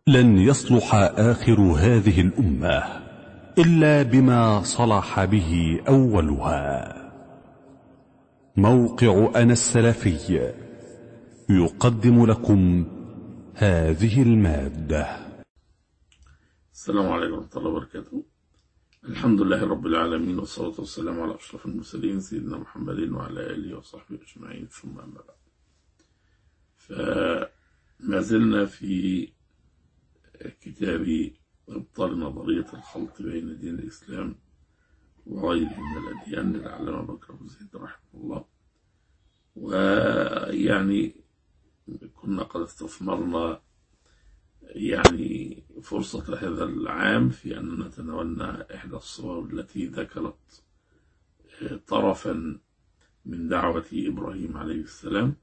لن يصلح آخر هذه الأمة إلا بما صلح به أولها موقع أنا السلفي يقدم لكم هذه المادة السلام عليكم ورحمة الله وبركاته الحمد لله رب العالمين والصلاة والسلام على أشرف المرسلين سيدنا محمد وعلى آله وصحبه أجمعين ثم أما بعد فما زلنا في كتاب إبطال نظرية الخلط بين دين الإسلام وغيره من الأديان للعلامة بكر بن زيد رحمه الله ويعني كنا قد استثمرنا يعني فرصة هذا العام في أن نتناولنا إحدى الصور التي ذكرت طرفا من دعوة إبراهيم عليه السلام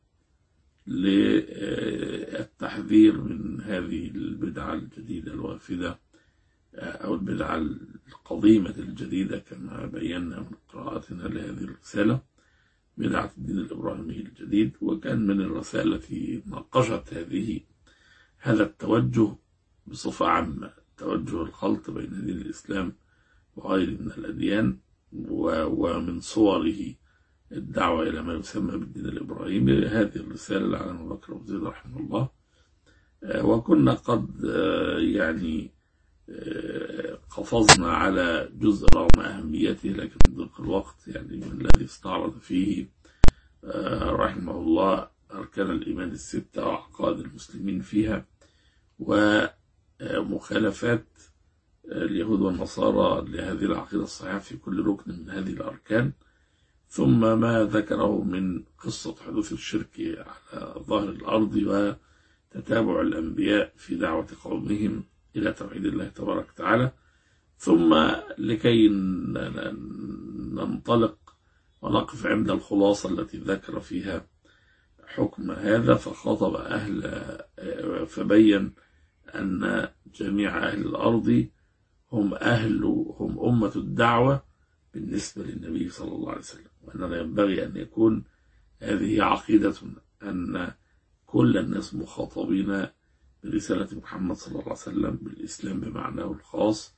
للتحذير من هذه البدعة الجديدة الوافدة أو البدعة القضيمة الجديدة كما بينا من قراءتنا لهذه الرسالة بدعة الدين الإبراهيمي الجديد وكان من الرسائل التي ناقشت هذه هذا التوجه بصفة عامة توجه الخلط بين دين الإسلام وغيره من الأديان ومن صوره الدعوة إلى ما يسمى بالدين الإبراهيمي هذه الرسالة لعلم بكر أبو زيد رحمه الله وكنا قد يعني قفزنا على جزء رغم أهميته لكن ضيق الوقت يعني من الذي استعرض فيه رحمه الله أركان الإيمان الستة وأعقاد المسلمين فيها ومخالفات اليهود والنصارى لهذه العقيدة الصحيحة في كل ركن من هذه الأركان ثم ما ذكره من قصة حدوث الشرك على ظهر الأرض وتتابع الأنبياء في دعوة قومهم إلى توحيد الله تبارك وتعالى ثم لكي ننطلق ونقف عند الخلاصة التي ذكر فيها حكم هذا فخاطب أهل فبين أن جميع أهل الأرض هم أهل هم أمة الدعوة بالنسبة للنبي صلى الله عليه وسلم وأننا ينبغي أن يكون هذه عقيدتنا أن كل الناس مخاطبين برسالة محمد صلى الله عليه وسلم بالإسلام بمعناه الخاص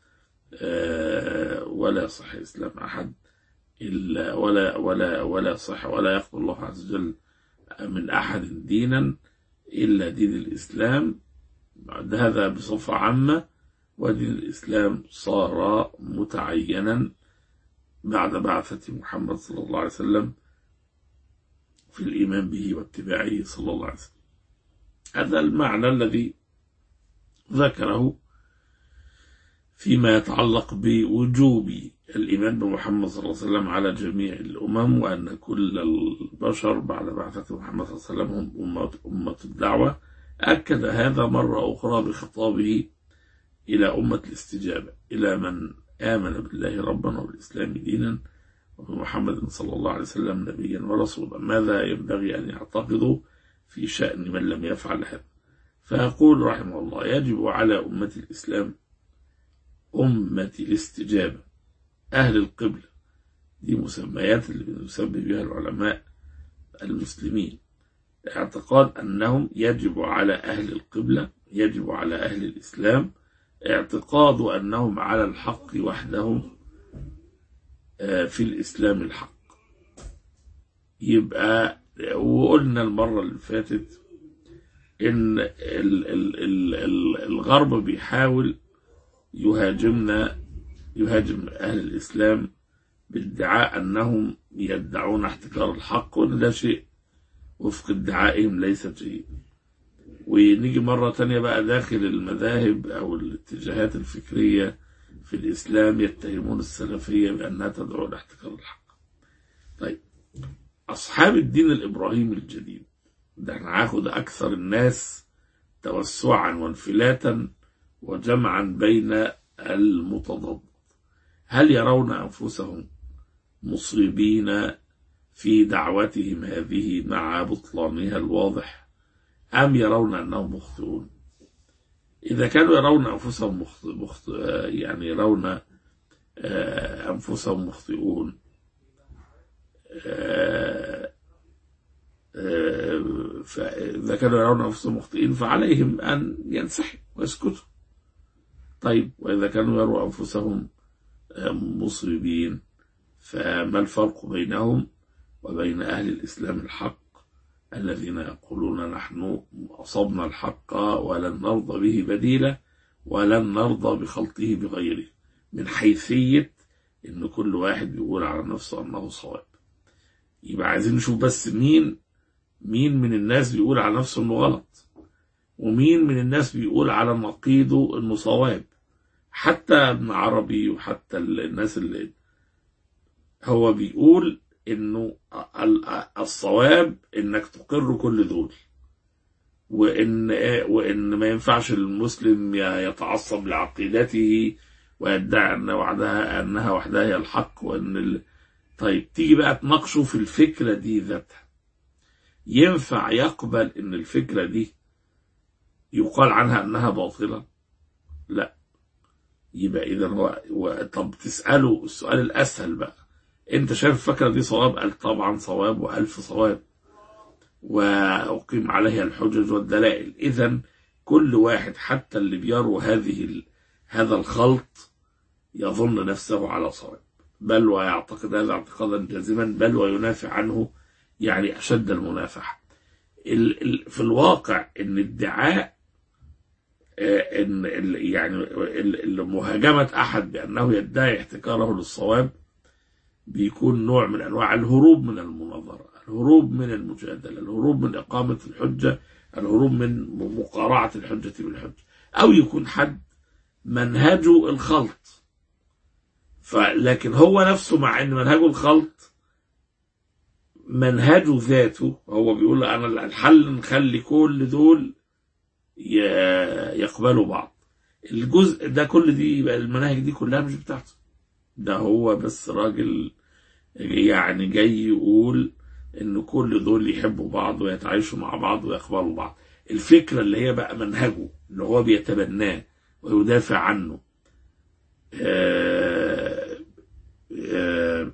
ولا صح إسلام أحد إلا ولا ولا ولا صح ولا يقبل الله عز وجل من أحد دينا إلا دين الإسلام هذا بصفة عامة ودين الإسلام صار متعينا بعد بعثة محمد صلى الله عليه وسلم في الإيمان به واتباعه صلى الله عليه وسلم هذا المعنى الذي ذكره فيما يتعلق بوجوب الإيمان بمحمد صلى الله عليه وسلم على جميع الأمم وأن كل البشر بعد بعثة محمد صلى الله عليه وسلم هم أمة, أمة الدعوة أكد هذا مرة أخرى بخطابه إلى أمة الاستجابة إلى من آمن بالله ربا وبالإسلام دينا وبمحمد صلى الله عليه وسلم نبيا ورسولا ماذا ينبغي أن يعتقدوا في شأن من لم يفعل هذا فيقول رحمه الله يجب على أمة الإسلام أمة الاستجابة أهل القبلة دي مسميات اللي بنسمي بها العلماء المسلمين اعتقاد أنهم يجب على أهل القبلة يجب على أهل الإسلام اعتقاد أنهم على الحق وحدهم في الإسلام الحق يبقى وقلنا المرة اللي فاتت إن ال ال ال ال الغرب بيحاول يهاجمنا يهاجم أهل الإسلام بادعاء أنهم يدعون احتكار الحق وأن ده شيء وفق ادعائهم ليس جيد ونيجي مرة تانية بقى داخل المذاهب أو الاتجاهات الفكرية في الإسلام يتهمون السلفية بأنها تدعو لاحتكار الحق طيب أصحاب الدين الإبراهيمي الجديد ده هناخد أكثر الناس توسعا وانفلاتا وجمعا بين المتضاد هل يرون أنفسهم مصيبين في دعوتهم هذه مع بطلانها الواضح أم يرون أنهم مخطئون إذا كانوا يرون أنفسهم مخطئ مخطئ يعني يرون أنفسهم مخطئون فإذا كانوا يرون أنفسهم مخطئين فعليهم أن ينسحبوا ويسكتوا طيب وإذا كانوا يروا أنفسهم مصيبين فما الفرق بينهم وبين أهل الإسلام الحق الذين يقولون نحن أصبنا الحق ولن نرضى به بديلا ولن نرضى بخلطه بغيره من حيثية إن كل واحد بيقول على نفسه أنه صواب يبقى عايزين نشوف بس مين مين من الناس بيقول على نفسه انه غلط ومين من الناس بيقول على نقيضه انه صواب حتى ابن عربي وحتى الناس اللي هو بيقول انه الصواب انك تقر كل دول وان وان ما ينفعش المسلم يتعصب لعقيدته ويدعي ان وحدها انها وحدها هي الحق وان ال... طيب تيجي بقى تناقشه في الفكره دي ذاتها ينفع يقبل ان الفكره دي يقال عنها انها باطله لا يبقى اذا هو, هو طب تساله السؤال الاسهل بقى انت شايف الفكره دي صواب قال طبعا صواب والف صواب واقيم عليها الحجج والدلائل اذا كل واحد حتى اللي بيروا هذه ال... هذا الخلط يظن نفسه على صواب بل ويعتقد هذا اعتقادا جازما بل وينافع عنه يعني أشد المنافحة في الواقع ان ادعاء ان يعني مهاجمة احد بانه يدعي احتكاره للصواب بيكون نوع من انواع الهروب من المناظرة الهروب من المجادلة الهروب من اقامة الحجة الهروب من مقارعة الحجة بالحجة او يكون حد منهجه الخلط فلكن هو نفسه مع ان منهجه الخلط منهجه ذاته هو بيقول انا الحل نخلي كل دول يقبلوا بعض الجزء ده كل دي يبقى المناهج دي كلها مش بتاعته ده هو بس راجل يعني جاي يقول ان كل دول يحبوا بعض ويتعايشوا مع بعض ويقبلوا بعض الفكرة اللي هي بقى منهجه اللي هو بيتبناه ويدافع عنه آآ آآ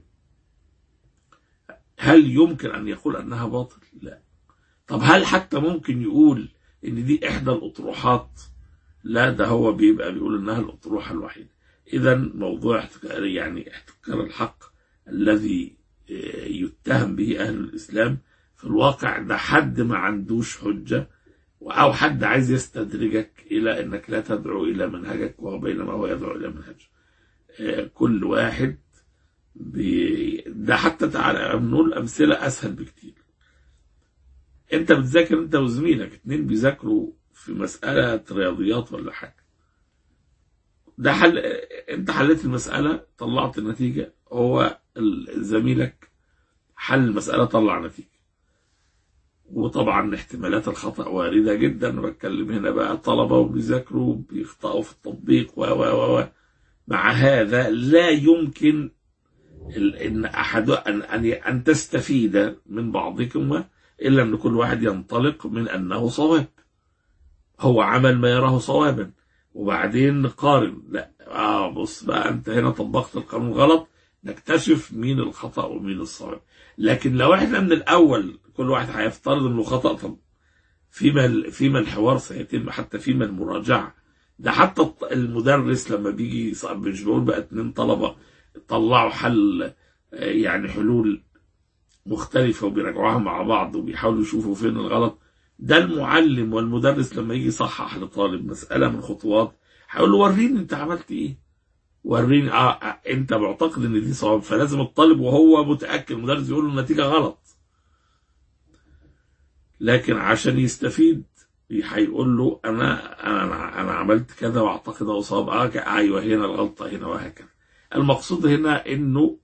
هل يمكن أن يقول أنها باطل؟ لا طب هل حتى ممكن يقول إن دي إحدى الأطروحات؟ لا ده هو بيبقى بيقول إنها الأطروحة الوحيدة إذا موضوع احتكار يعني احتكار الحق الذي يتهم به أهل الإسلام في الواقع ده حد ما عندوش حجة أو حد عايز يستدرجك إلى أنك لا تدعو إلى منهجك وبينما هو يدعو إلى منهج كل واحد بي... ده حتى تعالى نقول أمثلة أسهل بكتير أنت بتذاكر أنت وزميلك اتنين بيذاكروا في مسألة رياضيات ولا حاجة ده حل أنت حليت المسألة طلعت النتيجة هو زميلك حل المسألة طلع نتيجة وطبعا احتمالات الخطأ واردة جدا بتكلم هنا بقى طلبة وبيذاكروا بيخطئوا في التطبيق و و و مع هذا لا يمكن ان احد ان ان ان تستفيد من بعضكم الا ان كل واحد ينطلق من انه صواب هو عمل ما يراه صوابا وبعدين نقارن لا اه بص بقى انت هنا طبقت القانون غلط نكتشف مين الخطأ ومين الصواب لكن لو احنا من الاول كل واحد هيفترض انه خطأ طب فيما فيما الحوار سيتم حتى فيما المراجعة ده حتى المدرس لما بيجي مش بقول بقى اتنين طلبة طلعوا حل يعني حلول مختلفة وبيراجعوها مع بعض وبيحاولوا يشوفوا فين الغلط ده المعلم والمدرس لما يجي يصحح لطالب مسألة من خطوات هيقول له وريني انت عملت ايه وريني اه, آه انت معتقد ان دي صواب فلازم الطالب وهو متاكد المدرس يقول له النتيجه غلط لكن عشان يستفيد هيقول له انا انا انا عملت كذا واعتقد هو صواب اه ايوه هنا الغلطه هنا وهكذا المقصود هنا انه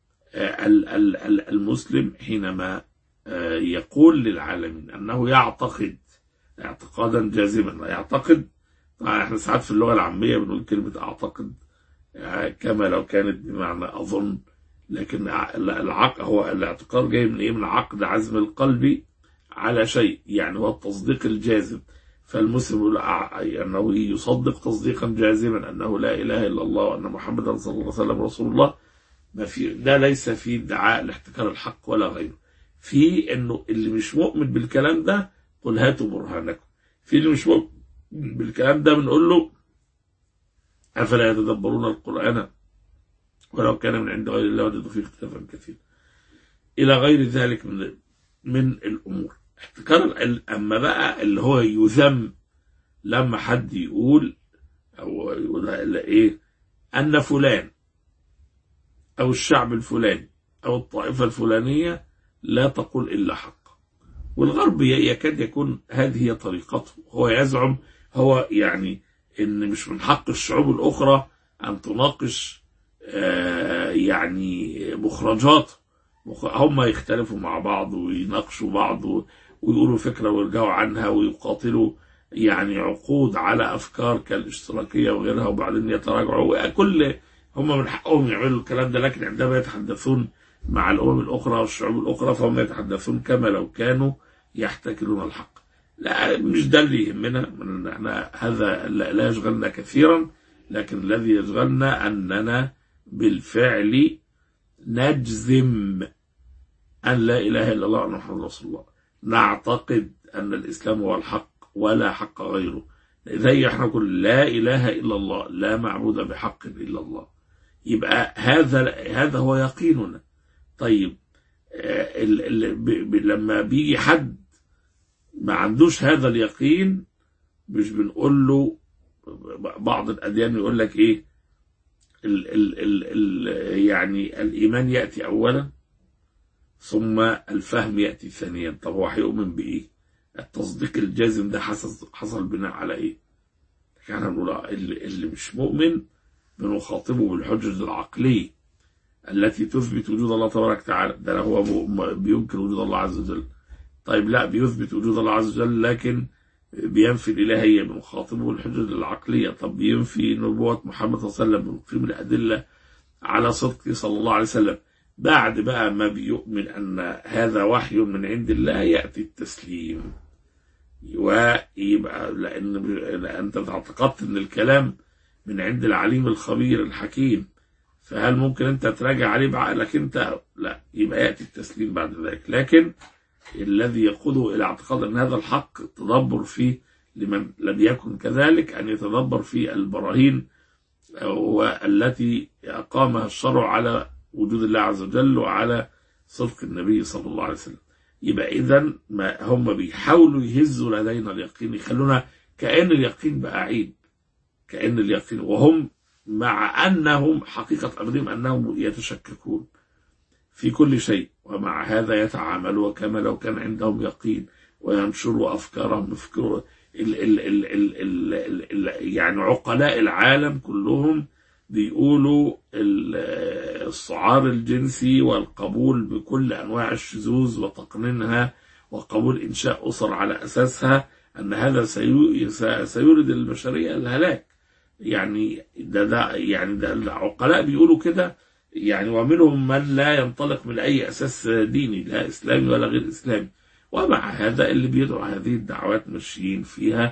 المسلم حينما يقول للعالمين انه يعتقد اعتقادا جازما يعتقد طبعا احنا ساعات في اللغه العاميه بنقول كلمه اعتقد كما لو كانت بمعنى أظن لكن العقد هو الاعتقاد جاي من إيه من عقد عزم القلب على شيء يعني هو التصديق الجازم فالمسلم يقول أنه يصدق تصديقا جازما أنه لا إله إلا الله وأن محمدا صلى الله عليه وسلم رسول الله ما في ده ليس في ادعاء لاحتكار الحق ولا غيره في انه اللي مش مؤمن بالكلام ده قل هاتوا برهانكم في اللي مش مؤمن بالكلام ده بنقول له أفلا يتدبرون القرآن ولو كان من عند غير الله وجدوا فيه اختلافا كثيرا إلى غير ذلك من من الأمور احتكار ال- أما بقى اللي هو يذم لما حد يقول أو يقول إيه أن فلان أو الشعب الفلاني أو الطائفة الفلانية لا تقول إلا حق والغرب ي- يكاد يكون هذه هي طريقته هو يزعم هو يعني ان مش من حق الشعوب الاخرى ان تناقش آه، يعني مخرجات مخ- هم يختلفوا مع بعض ويناقشوا بعض و- ويقولوا فكره ويرجعوا عنها ويقاتلوا يعني عقود على افكار كالاشتراكيه وغيرها وبعدين يتراجعوا كل هم من حقهم يعملوا الكلام ده لكن عندما يتحدثون مع الامم الاخرى والشعوب الاخرى فهم يتحدثون كما لو كانوا يحتكرون الحق لا مش ده اللي يهمنا من احنا هذا لا لا يشغلنا كثيرا لكن الذي يشغلنا اننا بالفعل نجزم ان لا اله الا الله وان محمد رسول الله نعتقد ان الاسلام هو الحق ولا حق غيره زي احنا نقول لا اله الا الله لا معبود بحق الا الله يبقى هذا هذا هو يقيننا طيب آه، ال- ال- ب- ب- لما بيجي حد ما عندوش هذا اليقين مش بنقول له بعض الأديان يقول لك إيه ال ال ال ال يعني الإيمان يأتي أولا ثم الفهم يأتي ثانيا طب هو هيؤمن بإيه التصديق الجازم ده حصل حصل بناء على إيه احنا بنقول آه، اللي, اللي مش مؤمن بنخاطبه بالحجج العقلية التي تثبت وجود الله تبارك وتعالى ده هو م- بينكر وجود الله عز وجل طيب لا بيثبت وجود الله عز وجل لكن بينفي الإلهية بنخاطبه بالحجج العقلية طب بينفي نبوة محمد صلى الله عليه وسلم بنقيم الأدلة على صدقه صلى الله عليه وسلم بعد بقى ما بيؤمن أن هذا وحي من عند الله يأتي التسليم ويبقى لأن لأن أنت اعتقدت أن الكلام من عند العليم الخبير الحكيم فهل ممكن أنت تراجع عليه بعقلك أنت لا يبقى يأتي التسليم بعد ذلك لكن الذي يقوده إلى اعتقاد أن هذا الحق التدبر فيه لمن لم يكن كذلك أن يتدبر في البراهين والتي أقامها الشرع على وجود الله عز وجل وعلى صدق النبي صلى الله عليه وسلم يبقى إذا ما هم بيحاولوا يهزوا لدينا اليقين يخلونا كأن اليقين بقى عيب كأن اليقين وهم مع أنهم حقيقة أمرهم أنهم يتشككون في كل شيء ومع هذا يتعاملوا كما لو كان عندهم يقين وينشروا أفكارهم يفكروا ال ال ال ال ال ال ال يعني عقلاء العالم كلهم بيقولوا ال- السعار الجنسي والقبول بكل أنواع الشذوذ وتقنينها وقبول إنشاء أسر على أساسها أن هذا سيو- سيورد البشرية الهلاك يعني ده ده يعني ده العقلاء بيقولوا كده يعني ومنهم من لا ينطلق من أي أساس ديني لا إسلامي ولا غير إسلامي ومع هذا اللي بيدعو هذه الدعوات ماشيين فيها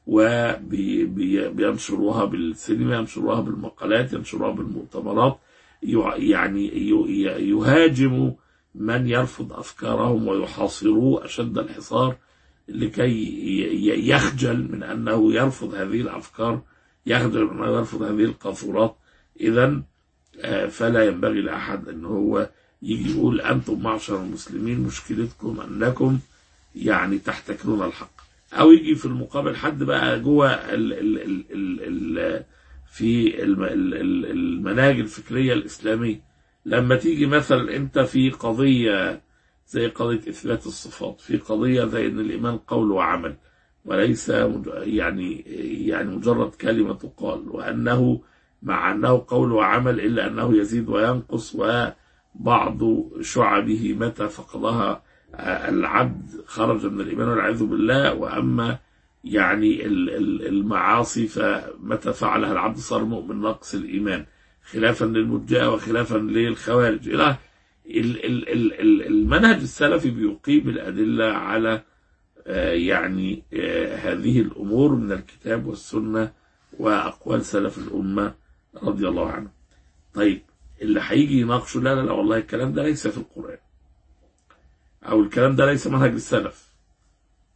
وبينشروها بالسينما ينشروها بالمقالات ينشروها بالمؤتمرات يع- يعني ي- ي- يهاجموا من يرفض أفكارهم ويحاصروه أشد الحصار لكي ي- ي- يخجل من أنه يرفض هذه الأفكار يخجل من أنه يرفض هذه القاذورات إذا آه، فلا ينبغي لأحد أن هو يجي يقول أنتم معشر المسلمين مشكلتكم أنكم يعني تحتكرون الحق أو يجي في المقابل حد بقى جوه ال ال ال ال ال في الم- ال- ال- المناهج الفكرية الإسلامية لما تيجي مثلا أنت في قضية زي قضية إثبات الصفات في قضية زي أن الإيمان قول وعمل وليس مج- يعني يعني مجرد كلمة تقال وأنه مع أنه قول وعمل إلا أنه يزيد وينقص وبعض شعبه متى فقدها آه، العبد خرج من الإيمان والعياذ بالله وأما يعني ال- ال- المعاصي فمتى فعلها العبد صار مؤمن نقص الإيمان خلافا للمرجئة وخلافا للخوارج إلى ال- ال- ال- ال- المنهج السلفي بيقيم الأدلة على آه، يعني آه، هذه الأمور من الكتاب والسنة وأقوال سلف الأمة رضي الله عنهم طيب اللي هيجي يناقشه لا لا لا والله الكلام ده ليس في القرآن أو الكلام ده ليس منهج السلف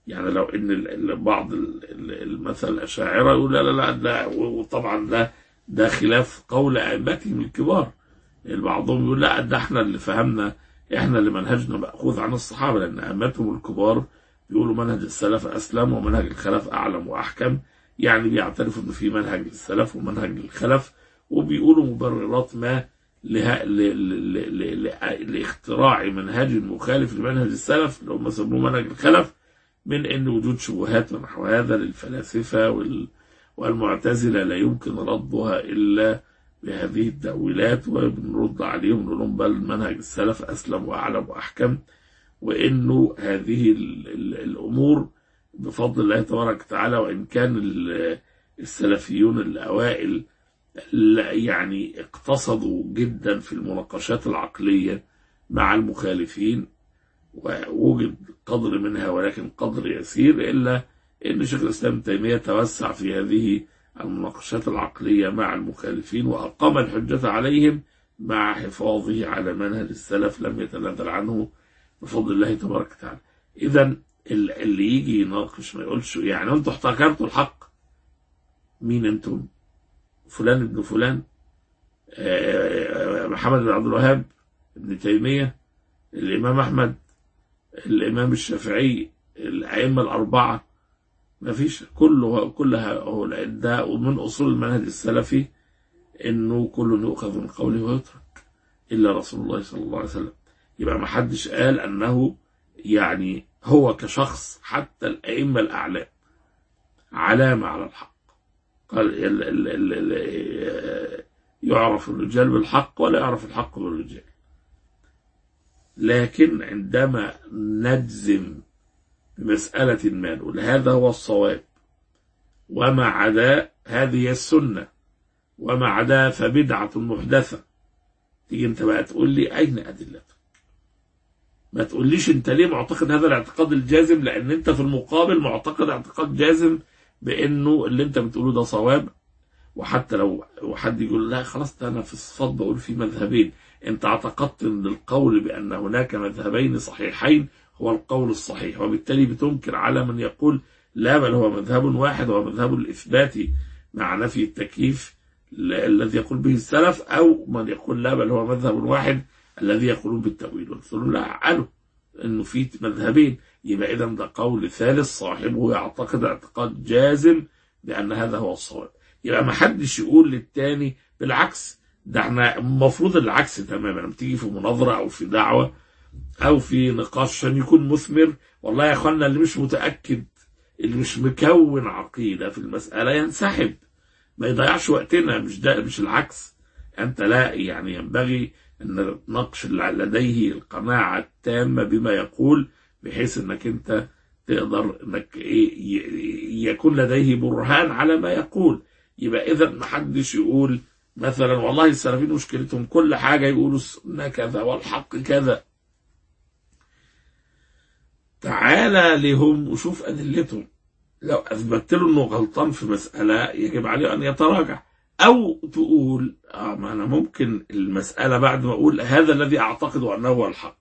يعني لو ان ال- ال- بعض ال- ال- المثل الاشاعره يقول لا لا لا ده وطبعا ده ده خلاف قول ائمتهم الكبار بعضهم يقول لا ده احنا اللي فهمنا احنا اللي منهجنا ماخوذ عن الصحابه لان ائمتهم الكبار بيقولوا منهج السلف اسلم ومنهج الخلف اعلم واحكم يعني بيعترفوا ان في منهج للسلف ومنهج للخلف وبيقولوا مبررات ما لها ل... ل... ل... ل... لاختراع منهج مخالف لمنهج السلف اللي هم سموه منهج الخلف من ان وجود شبهات ونحو هذا للفلاسفه وال... والمعتزله لا يمكن ردها الا بهذه التأويلات وبنرد عليهم نقول لهم بل منهج السلف أسلم وأعلم وأحكم وإنه هذه ال ال الأمور بفضل الله تبارك وتعالى وإن كان ال- السلفيون الأوائل لا- يعني اقتصدوا جدا في المناقشات العقلية مع المخالفين ووجد قدر منها ولكن قدر يسير إلا أن شيخ الإسلام ابن تيمية توسع في هذه المناقشات العقلية مع المخالفين وأقام الحجة عليهم مع حفاظه على منهج السلف لم يتنازل عنه بفضل الله تبارك وتعالى إذا اللي يجي يناقش ما يقولش يعني أنتوا احتكرتوا الحق مين أنتم فلان ابن فلان آه، محمد بن عبد الوهاب ابن تيمية الإمام أحمد الإمام الشافعي الأئمة الأربعة ما فيش كله كل هؤلاء ده ومن أصول المنهج السلفي إنه كل يؤخذ من قوله ويترك إلا رسول الله صلى الله عليه وسلم يبقى ما حدش قال أنه يعني هو كشخص حتى الأئمة الأعلام علامة على الحق قال ال ال ال ال يعرف الرجال بالحق ولا يعرف الحق بالرجال لكن عندما نجزم بمسألة ما نقول هذا هو الصواب وما عدا هذه هي السنة وما عدا فبدعة محدثة تيجي انت بقى تقول لي أين أدلتك ما تقوليش انت ليه معتقد هذا الاعتقاد الجازم لأن انت في المقابل معتقد اعتقاد جازم بأنه اللي انت بتقوله ده صواب وحتى لو حد يقول لا خلاص ده انا في الصفات بقول في مذهبين انت اعتقدت ان القول بان هناك مذهبين صحيحين هو القول الصحيح وبالتالي بتنكر على من يقول لا بل هو مذهب واحد هو مذهب الإثبات مع نفي التكييف ال- الذي يقول به السلف أو من يقول لا بل هو مذهب واحد الذي يقولون بالتأويل قلت لهم لا قالوا انه في مذهبين يبقى اذا ده قول ثالث صاحبه يعتقد اعتقاد جازم بان هذا هو الصواب يبقى ما حدش يقول للتاني بالعكس ده احنا المفروض العكس تماما لما تيجي في مناظره او في دعوه او في نقاش عشان يكون مثمر والله يا اخوانا اللي مش متاكد اللي مش مكون عقيده في المساله ينسحب ما يضيعش وقتنا مش ده مش العكس انت لا يعني ينبغي ان تناقش اللي لديه القناعه التامه بما يقول بحيث انك انت تقدر انك إيه ي- يكون لديه برهان على ما يقول يبقى اذا ما حدش يقول مثلا والله السلفيين مشكلتهم كل حاجه يقولوا السنه كذا والحق كذا تعالى لهم وشوف ادلتهم لو اثبتت له انه غلطان في مساله يجب عليه ان يتراجع او تقول اه ما انا ممكن المساله بعد ما اقول هذا الذي اعتقد انه هو الحق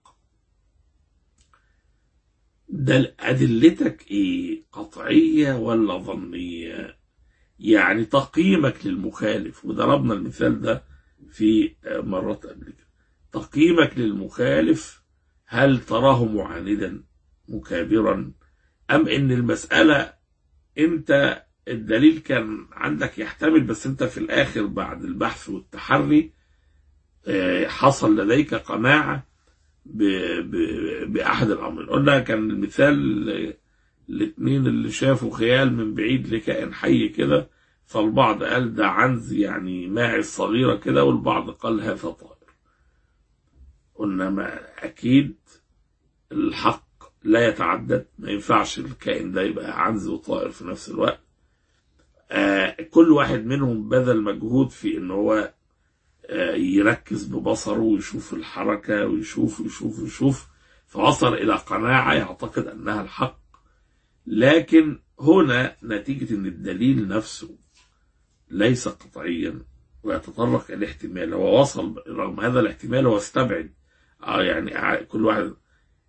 ده ادلتك ايه قطعيه ولا ظنيه يعني تقييمك للمخالف وضربنا المثال ده في مرات قبل كده تقييمك للمخالف هل تراه معاندا مكابرا ام ان المساله انت الدليل كان عندك يحتمل بس انت في الاخر بعد البحث والتحري آه، حصل لديك قناعه ب- ب- باحد الامرين قلنا كان المثال الاثنين اللي شافوا خيال من بعيد لكائن حي كده فالبعض قال ده عنز يعني ماعز صغيرة كده والبعض قال هذا طائر قلنا ما أكيد الحق لا يتعدد ما ينفعش الكائن ده يبقى عنز وطائر في نفس الوقت آه كل واحد منهم بذل مجهود في ان هو آه يركز ببصره ويشوف الحركة ويشوف ويشوف ويشوف فوصل إلى قناعة يعتقد أنها الحق لكن هنا نتيجة أن الدليل نفسه ليس قطعيا ويتطرق إلى احتمال هو وصل رغم هذا الاحتمال هو استبعد اه يعني ع- كل واحد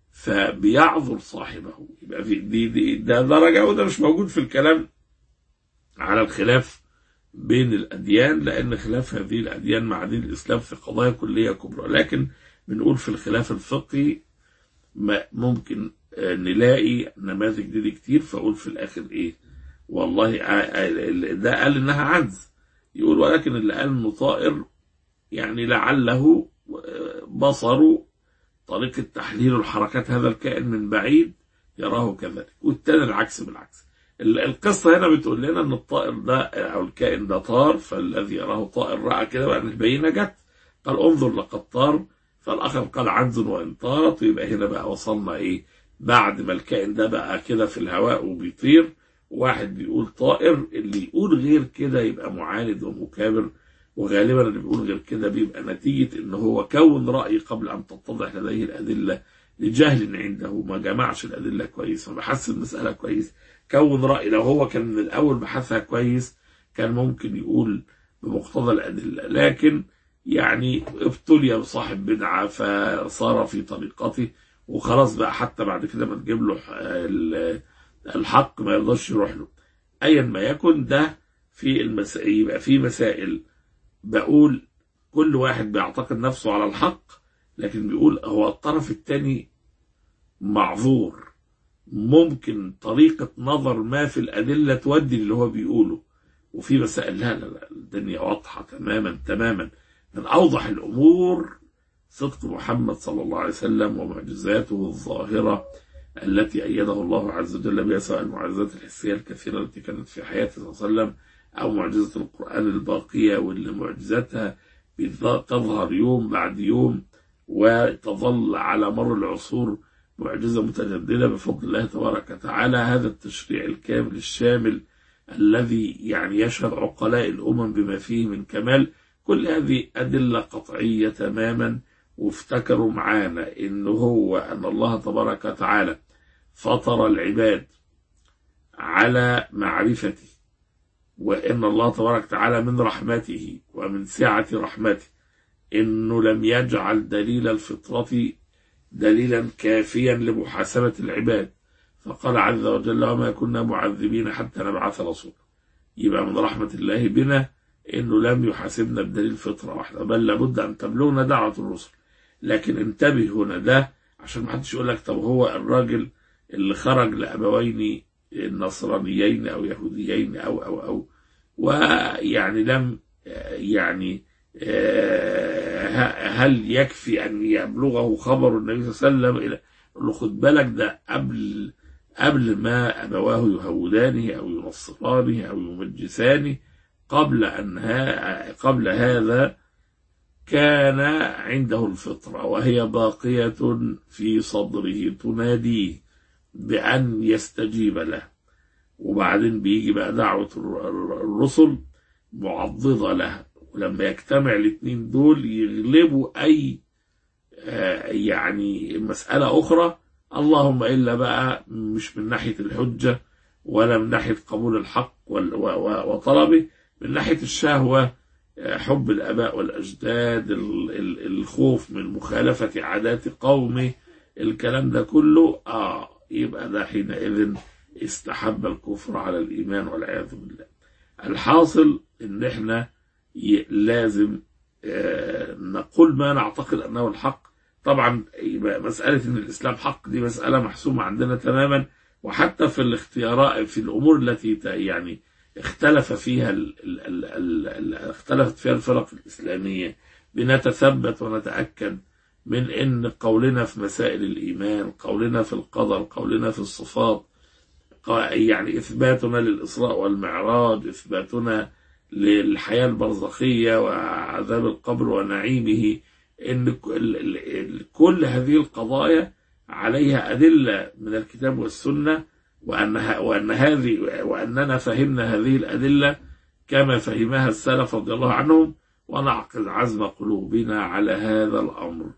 فبيعذر صاحبه يبقى في دي, دي ده درجة وده مش موجود في الكلام على الخلاف بين الأديان لأن خلاف هذه الأديان مع دين الإسلام في قضايا كلية كبرى لكن بنقول في الخلاف الفقهي ما ممكن آه، نلاقي نماذج دي كتير فأقول في الآخر إيه والله آه، آه، ده قال إنها عجز يقول ولكن اللي قال إنه طائر يعني لعله آه، بصره طريقة تحليل الحركات هذا الكائن من بعيد يراه كذلك والتاني العكس بالعكس ال- القصة هنا بتقول لنا ان الطائر ده او الكائن ده طار فالذي يراه طائر رأى كده بقى البينة جت قال انظر لقد طار فالاخر قال عنز وان طارت ويبقى هنا بقى وصلنا ايه بعد ما الكائن ده بقى كده في الهواء وبيطير واحد بيقول طائر اللي يقول غير كده يبقى معاند ومكابر وغالبا اللي بيقول غير كده بيبقى نتيجة ان هو كون رأي قبل ان تتضح لديه الادلة لجهل عنده ما جمعش الادلة كويس ما بحث المسألة كويس كون رأي لو هو كان من الاول بحثها كويس كان ممكن يقول بمقتضى الادلة لكن يعني ابتلي بصاحب بدعة فصار في طريقته وخلاص بقى حتى بعد كده ما تجيب له ال- الحق ما يرضاش يروح له ايا ما يكن ده في المسائل يبقى في مسائل بقول كل واحد بيعتقد نفسه على الحق لكن بيقول هو الطرف الثاني معذور ممكن طريقة نظر ما في الأدلة تودي اللي هو بيقوله وفي مسائل لا لا لا الدنيا واضحة تماما تماما من أوضح الأمور صدق محمد صلى الله عليه وسلم ومعجزاته الظاهرة التي أيده الله عز وجل بها سواء المعجزات الحسية الكثيرة التي كانت في حياته صلى الله عليه وسلم أو معجزة القرآن الباقية واللي معجزاتها بتظ- تظهر يوم بعد يوم وتظل على مر العصور معجزة متجددة بفضل الله تبارك وتعالى هذا التشريع الكامل الشامل الذي يعني يشهد عقلاء الأمم بما فيه من كمال كل هذه أدلة قطعية تماما وافتكروا معانا إن هو أن الله تبارك وتعالى فطر العباد على معرفته وإن الله تبارك وتعالى من رحمته ومن سعة رحمته إنه لم يجعل دليل الفطرة دليلا كافيا لمحاسبة العباد فقال عز وجل وما كنا معذبين حتى نبعث رسولا يبقى من رحمة الله بنا إنه لم يحاسبنا بدليل فطرة واحدة بل لابد أن تبلغنا دعوة الرسل لكن انتبه هنا ده عشان ما حدش يقول لك طب هو الراجل اللي خرج لأبوين نصرانيين أو يهوديين أو أو أو ويعني لم يعني آه، هل يكفي أن يبلغه خبر النبي صلى الله عليه وسلم إلى يقول له خد بالك ده قبل قبل ما أبواه يهودانه أو ينصرانه أو يمجسانه قبل أن ها قبل هذا كان عنده الفطرة وهي باقية في صدره تناديه بأن يستجيب له وبعدين بيجي بقى دعوة الر- الرسل معضدة لها ولما يجتمع الاثنين دول يغلبوا أي آه، يعني مسألة أخرى اللهم إلا بقى مش من ناحية الحجة ولا من ناحية قبول الحق وال- و- و- وطلبه من ناحية الشهوة آه، حب الآباء والأجداد ال- ال- الخوف من مخالفة عادات قومه الكلام ده كله آه يبقى ده حينئذ استحب الكفر على الإيمان والعياذ بالله الحاصل إن إحنا ي- لازم آه، نقول ما نعتقد أنه الحق طبعا يبقى مسألة أن الإسلام حق دي مسألة محسومة عندنا تماما وحتى في الاختيارات في الأمور التي ت- يعني اختلف فيها ال ال ال ال ال اختلفت فيها الفرق الإسلامية بنتثبت ونتأكد من أن قولنا في مسائل الإيمان قولنا في القدر قولنا في الصفات قا- يعني إثباتنا للإسراء والمعراج إثباتنا للحياة البرزخية وعذاب القبر ونعيمه إن ك- ال- ال- ال- كل هذه القضايا عليها أدلة من الكتاب والسنة وأنها وأن هذه وأننا فهمنا هذه الأدلة كما فهمها السلف رضي الله عنهم ونعقد عزم قلوبنا على هذا الأمر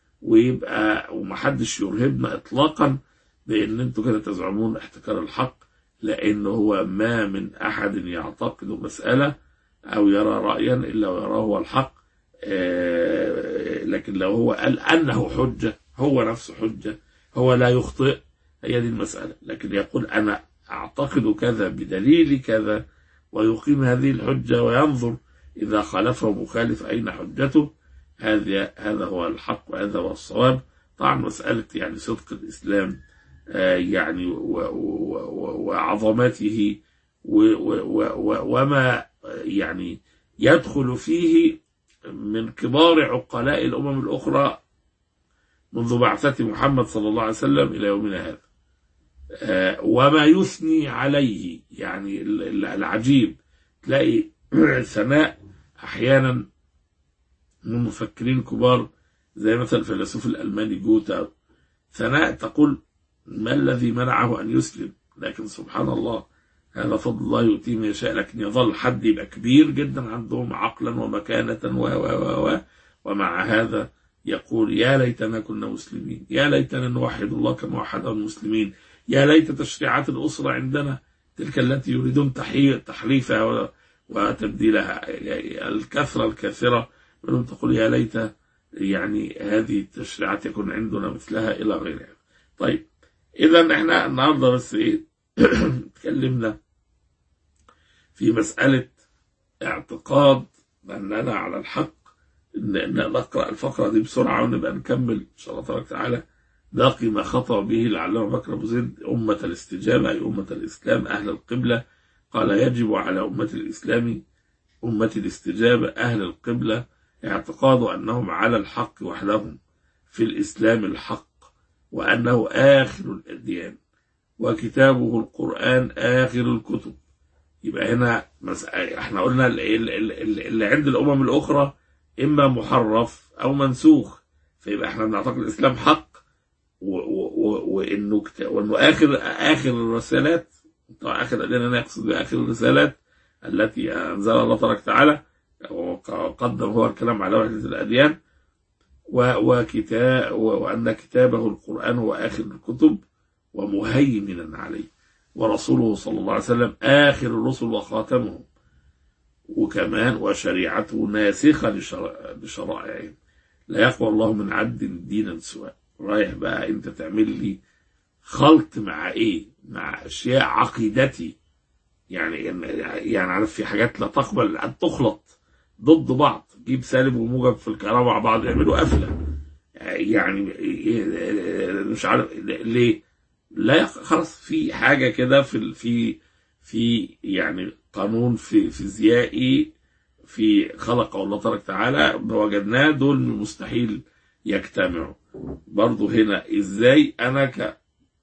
ويبقى ومحدش يرهبنا إطلاقا بأن أنتوا كده تزعمون احتكار الحق لأنه هو ما من أحد يعتقد مسألة أو يرى رأيا إلا ويراه هو الحق آه، لكن لو هو قال أنه حجة هو نفسه حجة هو لا يخطئ هي دي المسألة لكن يقول أنا أعتقد كذا بدليل كذا ويقيم هذه الحجة وينظر إذا خالفه مخالف أين حجته هذا هذا هو الحق وهذا هو الصواب طبعا مسألة يعني صدق الإسلام آه، يعني و- و- و- وعظمته و- و- و- وما يعني يدخل فيه من كبار عقلاء الأمم الأخرى منذ بعثة محمد صلى الله عليه وسلم إلى يومنا هذا آه، وما يثني عليه يعني ال- ال- العجيب تلاقي ثناء أحيانا من مفكرين كبار زي مثلا الفيلسوف الألماني جوتا ثناء تقول ما الذي منعه أن يسلم لكن سبحان الله هذا فضل الله يؤتيه من يشاء لكن يظل حد يبقى كبير جدا عندهم عقلا ومكانة و و و و ومع هذا يقول يا ليتنا كنا مسلمين يا ليتنا نوحد الله كما وحده المسلمين يا ليت تشريعات الأسرة عندنا تلك التي يريدون تحي- تحريفها و- وتبديلها الكثرة الكثرة منهم تقول يا ليت يعني هذه التشريعات يكون عندنا مثلها إلى غيرها طيب إذا احنا النهارده بس إيه تكلمنا في مسألة اعتقاد أننا على الحق إن إن نقرأ الفقرة دي بسرعة ونبقى نكمل إن شاء الله تبارك وتعالى باقي ما خطأ به العلامة بكر أبو زيد أمة الاستجابة أي أمة الإسلام أهل القبلة قال يجب على أمة الإسلام أمة الاستجابة أهل القبلة اعتقاد أنهم على الحق وحدهم في الإسلام الحق وأنه آخر الأديان وكتابه القرآن آخر الكتب يبقى هنا مس... احنا قلنا ال- ال- ال- اللي عند الأمم الأخرى إما محرف أو منسوخ فيبقى احنا بنعتقد الإسلام حق و... و... و... وإنه كت... وإنه آخر آخر الرسالات طبعا آخر الأديان أنا أقصد بآخر الرسالات التي أنزلها الله تبارك وتعالى وقدم هو الكلام على وحدة الأديان و... وكتاب وأن كتابه القرآن هو آخر الكتب ومهيمنا عليه ورسوله صلى الله عليه وسلم آخر الرسل وخاتمهم وكمان وشريعته ناسخة لشرع- لشرائعهم لا يقوى الله من عبد دينا سواء رايح بقى انت تعمل لي خلط مع ايه مع اشياء عقيدتي يعني يعني عارف في حاجات لا تقبل ان تخلط ضد بعض جيب سالب وموجب في الكهرباء مع بعض يعملوا قفله يعني مش عارف ليه لا يق- خلاص في حاجه كده في ال- في في يعني قانون في فيزيائي في خلق الله تبارك وتعالى وجدناه دول مستحيل يجتمعوا برضو هنا ازاي انا ك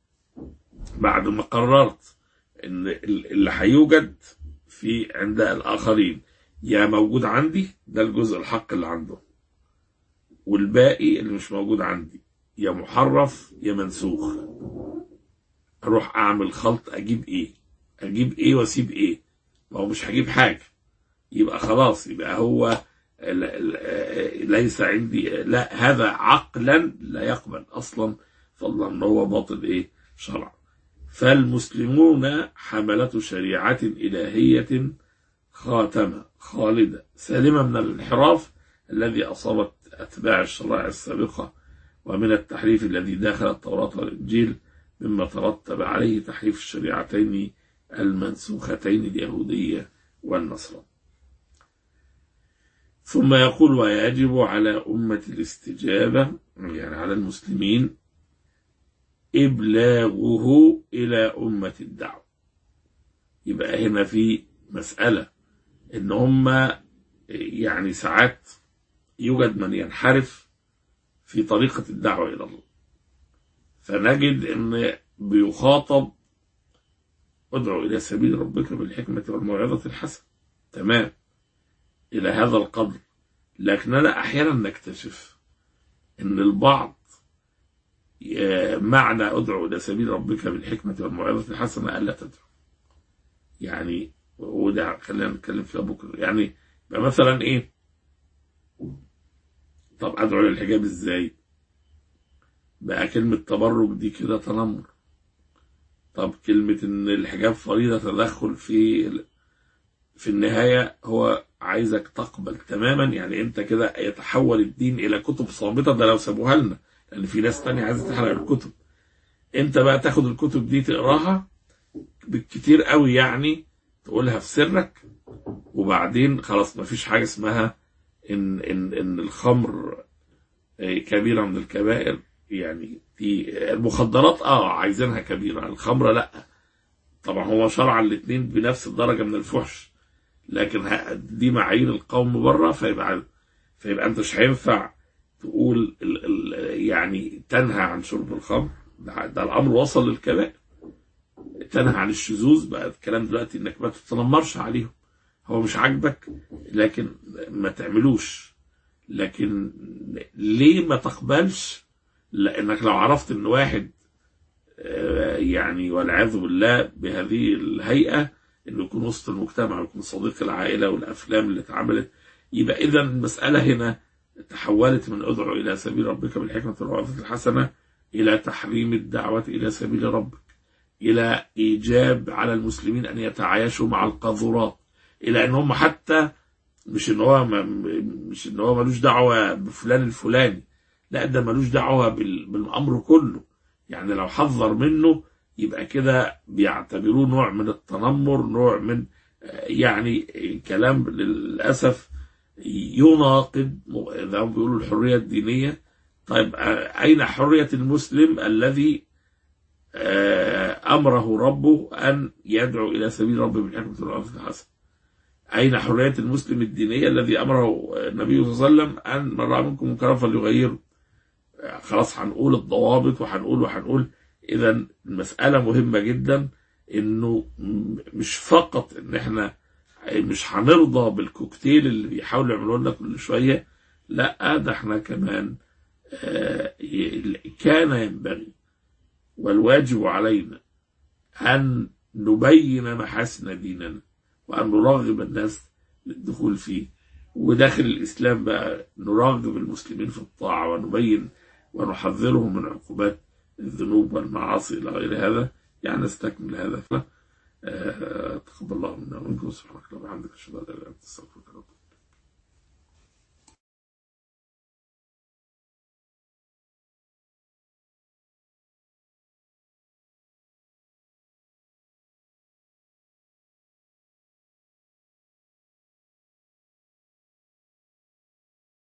بعد ما قررت ان ال- اللي هيوجد في عند الاخرين يا موجود عندي ده الجزء الحق اللي عنده والباقي اللي مش موجود عندي يا محرف يا منسوخ اروح اعمل خلط اجيب ايه اجيب ايه واسيب ايه ما هو مش هجيب حاجه يبقى خلاص يبقى هو ال- ال- ليس عندي لا هذا عقلا لا يقبل اصلا فضلا ان هو باطل ايه شرعا فالمسلمون حملة شريعة إلهية خاتمة خالدة سالمة من الانحراف الذي أصابت أتباع الشرائع السابقة ومن التحريف الذي داخل التوراة والإنجيل مما ترتب عليه تحريف الشريعتين المنسوختين اليهودية والنصرانية ثم يقول ويجب على أمة الاستجابة يعني على المسلمين إبلاغه إلى أمة الدعوة يبقى هنا في مسألة إن هم يعني ساعات يوجد من ينحرف في طريقة الدعوة إلى الله فنجد إن بيخاطب ادعو إلى سبيل ربك بالحكمة والموعظة الحسنة تمام إلى هذا القدر لكننا أحيانا نكتشف إن البعض ي- معنى ادعو إلى سبيل ربك بالحكمة والموعظة الحسنة ألا تدعو يعني وده خلينا نتكلم فيها بكرة يعني يبقى مثلا إيه طب أدعو للحجاب إزاي بقى كلمة تبرج دي كده تنمر طب كلمة إن الحجاب فريضة تدخل في في النهاية هو عايزك تقبل تماما يعني انت كده يتحول الدين الى كتب صامتة ده لو سابوها لنا لان في ناس تانية عايزة تحرق الكتب انت بقى تاخد الكتب دي تقراها بالكتير قوي يعني تقولها في سرك وبعدين خلاص ما فيش حاجة اسمها ان ان ان الخمر آه، كبيرة من الكبائر يعني دي المخدرات اه عايزينها كبيرة الخمرة لا طبعا هو شرع الاثنين بنفس الدرجة من الفحش لكن ه- دي معايير القوم بره فيبقى فيبقى انت مش هينفع تقول ال ال يعني تنهى عن شرب الخمر ده, ده الامر وصل للكبائر تنهى عن الشذوذ بقى الكلام دلوقتي انك ما تتنمرش عليهم هو مش عاجبك لكن ما تعملوش لكن ليه ما تقبلش لانك لو عرفت ان واحد آه، يعني والعياذ بالله بهذه الهيئه انه يكون وسط المجتمع ويكون صديق العائله والافلام اللي اتعملت يبقى اذا المساله هنا تحولت من ادعو الى سبيل ربك بالحكمه والموعظه الحسنه الى تحريم الدعوه الى سبيل ربك الى ايجاب على المسلمين ان يتعايشوا مع القاذورات الى ان هم حتى مش ان هو ما مش ان هو ملوش دعوه بفلان الفلاني لا ده ملوش دعوه بال- بالامر كله يعني لو حذر منه يبقى كده بيعتبروه نوع من التنمر نوع من آه، يعني كلام للاسف يناقض زي ما بيقولوا الحريه الدينيه طيب آه، اين حريه المسلم الذي آه، امره ربه ان يدعو الى سبيل ربه بالحكمه والعدل الحسن أين حرية المسلم الدينية الذي أمره النبي صلى الله عليه وسلم أن من رأى منكم منكرا فليغيره خلاص هنقول الضوابط وهنقول وهنقول إذا المسألة مهمة جدا إنه م- مش فقط إن إحنا مش هنرضى بالكوكتيل اللي بيحاولوا يعملوا لنا كل شوية لا ده إحنا كمان آه، ي- كان ينبغي والواجب علينا أن نبين محاسن ديننا وأن نرغب الناس للدخول فيه وداخل الإسلام بقى نرغب المسلمين في الطاعة ونبين ونحذرهم من عقوبات الذنوب والمعاصي إلى غير هذا يعني نستكمل هذا آه، تقبل الله منا ومنكم سبحانك اللهم وبحمدك أشهد أن لا إله إلا أنت أستغفرك وأتوب إليك